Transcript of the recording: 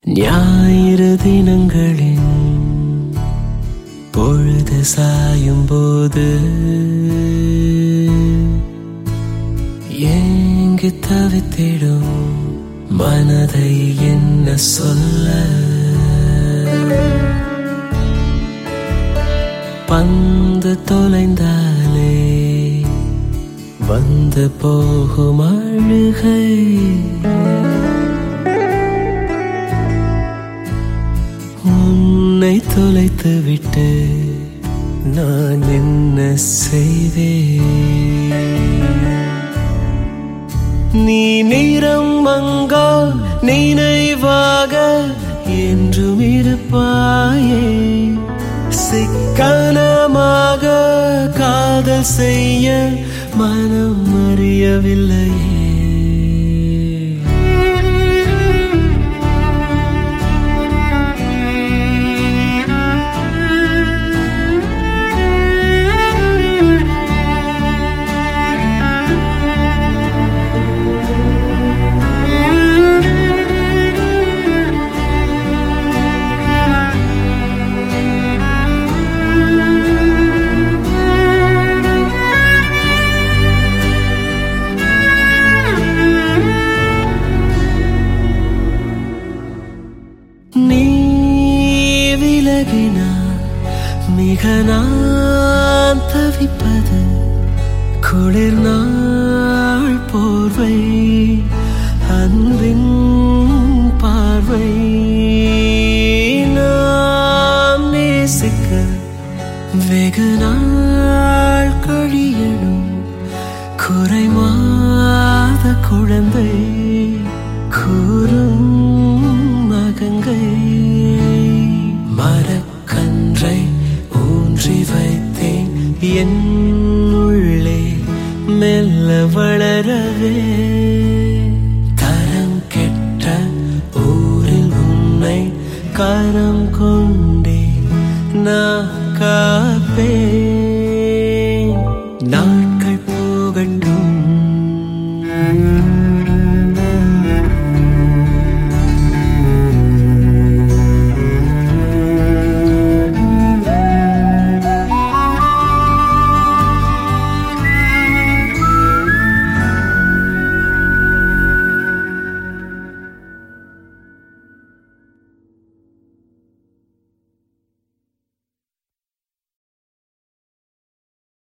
ஞாயிறு தினங்களின் பொழுது சாயும் போது ஏங்கி தவித்திடும் மனதை என்ன சொல்ல பந்து தொலைந்தாலே வந்து போகும் அழுகை உன்னை தொலைத்து விட்டு நான் என்ன செய்வேன் நீ நிறம் மங்கா நினைவாக என்றும் இருப்பாயே சிக்கனமாக காதல் செய்ய மனம் அறியவில்லையே நீ விலகினால் மிக நான் தவிப்பது குளிர் நாள் போர்வை அன்பின் பார்வை நாம் நேசிக்க வெகு நாள் கழியணும் குறைமாத குழந்தை கூறும் மகங்கை